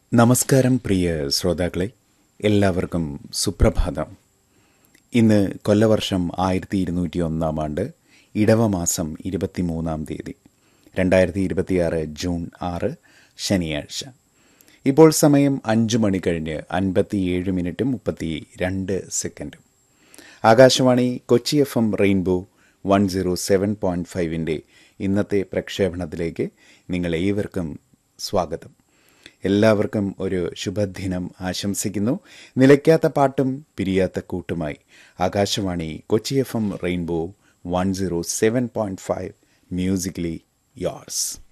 നമസ്കാരം പ്രിയ ശ്രോതാക്കളെ എല്ലാവർക്കും സുപ്രഭാതം ഇന്ന് കൊല്ലവർഷം ആയിരത്തി ഇരുന്നൂറ്റി ഒന്നാം ആണ്ട് ഇടവമാസം ഇരുപത്തിമൂന്നാം തീയതി രണ്ടായിരത്തി ഇരുപത്തിയാറ് ജൂൺ ആറ് ശനിയാഴ്ച ഇപ്പോൾ സമയം അഞ്ച് മണി കഴിഞ്ഞ് അൻപത്തിയേഴ് മിനിറ്റും മുപ്പത്തി രണ്ട് സെക്കൻഡും Akashvani Kochi F M rainbow one zero seven point ഫൈവിൻ്റെ ഇന്നത്തെ പ്രക്ഷേപണത്തിലേക്ക് നിങ്ങളേവർക്കും സ്വാഗതം എല്ലാവർക്കും ഒരു ശുഭദിനം ആശംസിക്കുന്നു നിലയ്ക്കാത്ത പാട്ടും പിരിയാത്ത കൂട്ടുമായി Akashvani Kochi F M rainbow one zero seven point five musically yours